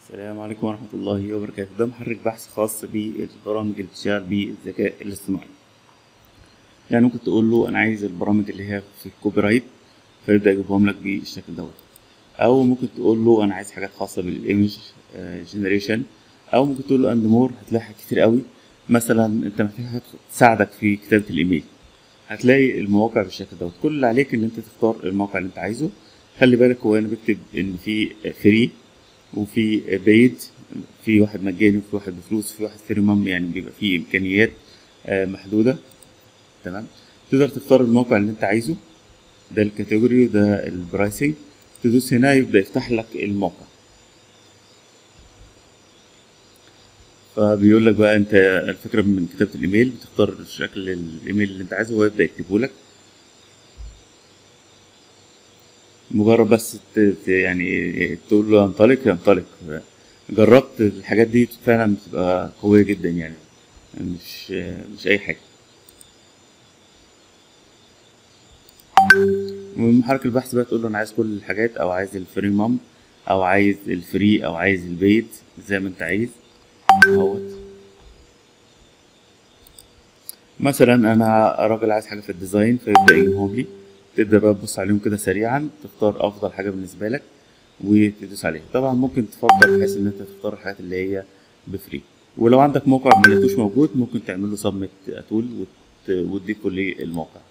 السلام عليكم ورحمة الله وبركاته ده محرك بحث خاص بالبرامج اللي بتشتغل بالذكاء الاصطناعي يعني ممكن تقول له أنا عايز البرامج اللي هي في الكوبي رايت فيبدأ يجيبهم لك بالشكل دوت أو ممكن تقول له أنا عايز حاجات خاصة بالإيمج جنريشن أو ممكن تقول له أند مور هتلاقي حاجات كتير قوي مثلا أنت محتاج حاجات تساعدك في كتابة الإيميل هتلاقي المواقع بالشكل دوت كل اللي عليك إن أنت تختار الموقع اللي أنت عايزه خلي بالك هو أنا بكتب إن في فري وفي بيد في واحد مجاني وفي واحد بفلوس وفي واحد فريمم يعني بيبقى فيه امكانيات محدوده تمام تقدر تختار الموقع اللي انت عايزه ده الكاتيجوري وده البرايسنج تدوس هنا يبدا يفتح لك الموقع فبيقول لك بقى انت الفكره من كتابه الايميل بتختار شكل الايميل اللي انت عايزه وهو يبدا يكتبه لك مجرد بس يعني تقول له انطلق ينطلق جربت الحاجات دي فعلا بتبقى قوية جدا يعني مش مش أي حاجة من محرك البحث بقى تقول له أنا عايز كل الحاجات أو عايز الفريمم أو عايز الفري أو عايز البيت زي ما أنت عايز اهوت مثلا أنا راجل عايز حاجة في الديزاين فيبدأ يجيبهم لي تبدا بقى تبص عليهم كده سريعا تختار افضل حاجه بالنسبه لك وتدوس عليها طبعا ممكن تفضل بحيث ان انت تختار الحاجات اللي هي بفري ولو عندك موقع ما لقيتوش موجود ممكن تعمل له سبميت اتول وتضيفه للموقع